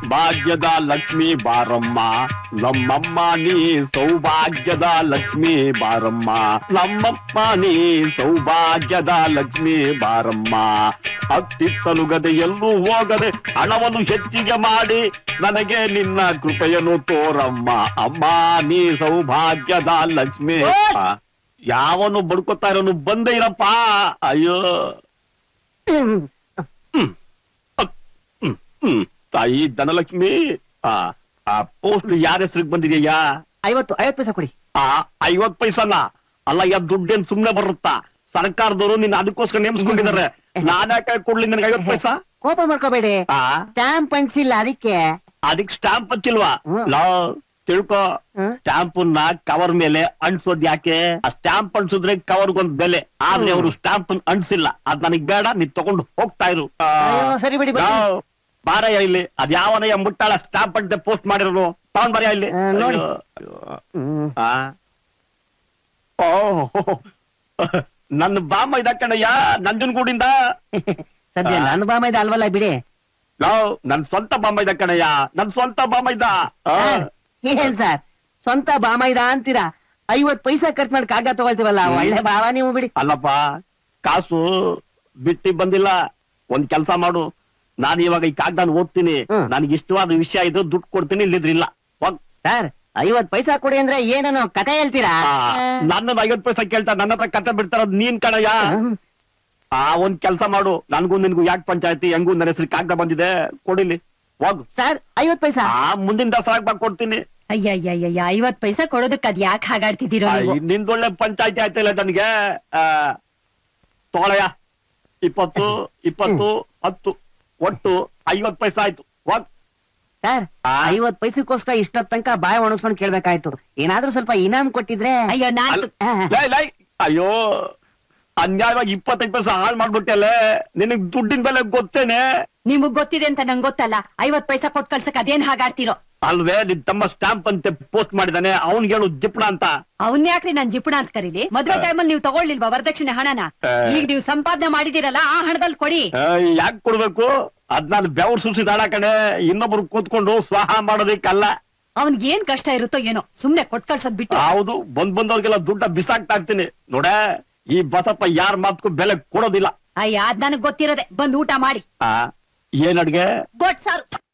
ಭಾಗ್ಯದ ಲಕ್ಷ್ಮಿ ಬಾರಮ್ಮ ನಮ್ಮಮ್ಮ ನೀ ಸೌಭಾಗ್ಯದ ಲಕ್ಷ್ಮಿ ಬಾರಮ್ಮ ನಮ್ಮಪ್ಪ ನೀ ಸೌಭಾಗ್ಯದ ಲಕ್ಷ್ಮಿ ಬಾರಮ್ಮ ಅತ್ತಿತ್ತಲುಗದೆ ಎಲ್ಲೂ ಹೋಗದೆ ಹಣವನ್ನು ಹೆಚ್ಚಿಗೆ ಮಾಡಿ ನನಗೆ ನಿನ್ನ ಕೃಪೆಯನ್ನು ತೋರಮ್ಮ ಅಮ್ಮ ನೀ ಸೌಭಾಗ್ಯದ ಲಕ್ಷ್ಮಿ ಆ, ಯಾವನು ಬಡ್ಕೋತಾ ಇರೋನು ಬಂದೇ ಇರಪ್ಪ ಅಯ್ಯೋ ಹ್ಮ್ ಹ್ಮ್ ತಾಯಿ ಧನಲಕ್ಷ್ಮಿ ಆ ಆ ಪೋಸ್ಟ್ ಯಾರ ಹೆಸರಿಗೆ ಬಂದಿದೆಯಾ ಐವತ್ತು ಐವತ್ತು ಪೈಸೆ ಕೊಡಿ ಆ ಐವತ್ ಪೈಸನ ಅಲ್ಲ ಯಾ ದುಡ್ಡೇನ್ ಸುಮ್ನೆ ಬರುತ್ತಾ ಸರ್ಕಾರದವರು ನಿನ್ನ ಅದಕ್ಕೋಸ್ಕರ ನೇಮಿಸ್ಕೊಂಡಿದ್ದಾರೆ ನಾನ್ಯಾಕೆ ಕೊಡ್ಲಿ ನಿನಗೆ ಐವತ್ ಪೈಸಾ ಕೋಪ ಮಾಡ್ಕೋಬೇಡಿ ಆ ಸ್ಟಾಂಪ್ ಅಂಟಿಸಿಲ್ಲ ಅದಕ್ಕೆ ಅದಕ್ ಸ್ಟಾಂಪ್ ಹಚ್ಚಿಲ್ವಾ ಹ್ಮ್. ಲಾ ತಿಳ್ಕೊ ಹ್ಮ್. ಸ್ಟಾಂಪನ್ನ ಕವರ್ ಮೇಲೆ ಅಂಟಿಸೋದ್ ಯಾಕೆ ಆ ಸ್ಟಾಂಪ್ ಅಂಟಿಸಿದ್ರೆ ಕವರ್ಗೊಂದ್ ಬೆಲೆ ಆದ್ರೆ ಅವರು ಸ್ಟಾಂಪ್ ಅಂಟಿಸಿಲ್ಲ ಅದ್ ನನಗ್ ಬೇಡ ನೀನ್ ತಗೊಂಡು ಹೋಗ್ತಾ ಇರು ಆ, ಅಯ್ಯೋ, ಸರಿ ಬಿಡಿ, ಬನ್ನಿ. ಯಾವ, ಬಾರಯ್ಯ ಇಲ್ಲಿ ಅದ್ ಯಾವನಯ್ಯ ಮುಟ್ಟಾಳ ಸ್ಟಾಂಪ್ ಅಂತ ಪೋಸ್ಟ್ ಮಾಡಿರೋನು ತಗೊಂಡ್ ಬರಯ್ಯ ಇಲ್ಲಿ ಆ, ನೋಡಿ. ಅಯ್ಯೋ, ಅಯ್ಯೋ. ಹ್ಮ್. ಆ? ಓ ನನ್ನ ಬಾಮ ಇದಕ್ಕಣಯ್ಯ ನಂಜನಗೂಡಿಂದ ಸದ್ಯ ಆ. ನನ್ನ ಬಾಮ ಇದೆ ಅಲ್ವಲ್ಲ ಬಿಡಿ ಲವ್ ನನ್ ಸ್ವಂತ ಬಾಮ ಇದಕ್ಕಣಯ್ಯ ನನ್ ಸ್ವಂತ ಬಾಮ ಇದ್ದ ಆ. ಸರ್, ಏನ್ ಸರ್ ಸ್ವಂತ ಬಾಮ ಇದ ಅಂತೀರಾ ಐವತ್ ಪೈಸಾ ಖರ್ಚು ಮಾಡಿ ಕಾಗ ತಗೊಳ್ತೀವಲ್ಲ ಹ್ಮ್. ಒಳ್ಳೆ ಬಾವ ನೀವು ಬಿಡಿ ಅಲ್ಲಪ್ಪ ಕಾಸು ಬಿಟ್ಟಿ ಬಂದಿಲ್ಲ ಒಂದ್ ಕೆಲ್ಸ ಮಾಡು ನಾನು ಇವಾಗ ಈ ಕಾಗ್ದಾನ ಓದ್ತೀನಿ ಹ್ಮ್. ನನಗೆ ಇಷ್ಟವಾದ ವಿಷಯ ಇದು ದುಡ್ಡು ಕೊಡ್ತೀನಿ ಇಲ್ಲಿದ್ರೆ ಇಲ್ಲ ಹೋಗ್. ಸರ್ ಐವತ್ ಪೈಸಾ ಕೊಡಿ ಅಂದ್ರೆ ಏನೋ ಕತೆ ಹೇಳ್ತೀರಾ ಆ, ನನ್ನ ಐವತ್ ಪೈಸೆ ಕೇಳ್ತಾ ನನ್ನ ಹತ್ರ ಕತೆ ಬಿಡ್ತಾರ ನೀನ್ ಕಣಯ್ಯ ಹ್ಮ್. ಆ ಒಂದ್ ಕೆಲ್ಸ ಮಾಡು ನನ್ಗೂ ನಿನ್ಗೂ ಯಾಕೆ ಪಂಚಾಯತಿ ಹೆಂಗೂ ನನ್ನ ಹೆಸರು ಕಾಗ್ದ ಬಂದಿದೆ ಕೊಡಿಲಿ ಹೋಗು ಸರ್ ಐವತ್ ಪೈಸಾ ಆ ಮುಂದಿನ ದಸರಾಗ್ ಬಾ ಕೊಡ್ತೀನಿ ಅಯ್ಯಯ್ಯಯ್ಯ ಐವತ್ ಪೈಸಾ ಕೊಡೋದಕ್ ಅದ್ ಯಾಕೆ ಹಾಗಾಡ್ತಿದ್ದೀರೋ ಆ, ನೀವು ನಿಂದೊಳ್ಳೆ ಪಂಚಾಯತಿ ಆಯ್ತಿಲ್ಲ ನನಗೆ ಆ, ತಗೊಳಯ್ಯ ಇಪ್ಪತ್ತು ಇಪ್ಪತ್ತು ಹತ್ತು ಒಟ್ಟು ಐವತ್ ಪೈಸೆ ಆಯ್ತು ಹೋಗ್ ಸರ್ ಆ. ಐವತ್ ಪೈಸಕ್ಕೋಸ್ಕರ ಇಷ್ಟೊತ್ ತನಕ ಬಾಯ್ ಒಣಸ್ಕೊಂಡ್ ಕೇಳ್ಬೇಕಾಯ್ತು ಏನಾದ್ರೂ ಸ್ವಲ್ಪ ಇನಾಮ್ ಕೊಟ್ಟಿದ್ರೆ ಅಯ್ಯೋ ನಾನ್ ಅಲ್- ಆ. ಲೈ ಲೈ ಅಯ್ಯೋ ಅನ್ಯಾಯವಾಗಿ ಇಪ್ಪತ್ತೈದು ಪೈಸೆ ಹಾಳು ಮಾಡ್ಬಿಟ್ಟೆಲ್ಲೇ ನಿನಗ್ ದುಡ್ಡಿನ ಬೆಲೆ ಗೊತ್ತೇನೆ ನಿಮಗ್ ಗೊತ್ತಿದೆ ಅಂತ ನಂಗೆ ಗೊತ್ತಲ್ಲ ಐವತ್ ಪೈಸಾ ಕೊಟ್ ಕಳ್ಸಕ್ ಅದೇನ್ ಹಾಗಾಡ್ತಿರೋ ಅಲ್ವೇ ನಿನ್ ತಮ್ಮ ಸ್ಟಾಂಪ್ ಅಂತೆ ಪೋಸ್ಟ್ ಮಾಡಿದಾನೆ ಅವ್ನ್ ಹೇಳು ಜಿಪ್ಣ ಅಂತ ಅವನ್ ಯಾಕ್ರಿ ನಾನ್ ಜಿಪುಣ ಅಂತ ಕರೀಲಿ ಮದ್ವೆ ಟೈಮಲ್ಲಿ ನೀವು ತಗೊಳ್ಳಿಲ್ವಾ ವರದಕ್ಷಿಣೆ ಹಣನ ಆ. ಈಗ ನೀವು ಸಂಪಾದನೆ ಮಾಡಿದಿರಲ್ಲ ಆ ಹಣದಲ್ಲಿ ಕೊಡಿ ಯಾಕೆ ಕೊಡ್ಬೇಕು ಅದ್ ನಾನು ಬೆವ್ರು ಸುರಿಸಿದ ಕಣೆ ಇನ್ನೊಬ್ರು ಕೂತ್ಕೊಂಡು ಸ್ವಾಹ ಮಾಡೋದಕ್ಕಲ್ಲ ಅವ್ನ್ಗ್ ಏನ್ ಕಷ್ಟ ಇರುತ್ತೋ ಏನೋ ಸುಮ್ನೆ ಕೊಟ್ ಕಳ್ಸೋದ್ ಬಿಟ್ಟು ಹೌದು ಬಂದ್ ಬಂದವ್ರಿಗೆಲ್ಲ ದುಡ್ಡ ಬಿಸಾಕ್ತಾ ಇರ್ತೀನಿ ನೋಡ ಈ ಬಸಪ್ಪ ಯಾರ ಮಾತ್ಗೂ ಬೆಲೆ ಕೊಡೋದಿಲ್ಲ ಅಯ್ಯ ಅದ್ ನನಗ್ ಗೊತ್ತಿರೋದೆ ಬಂದ್ ಊಟ ಮಾಡಿ ಆ ಏನ್ ಅಡ್ಗೆ ಗೊಟ್ ಸಾರು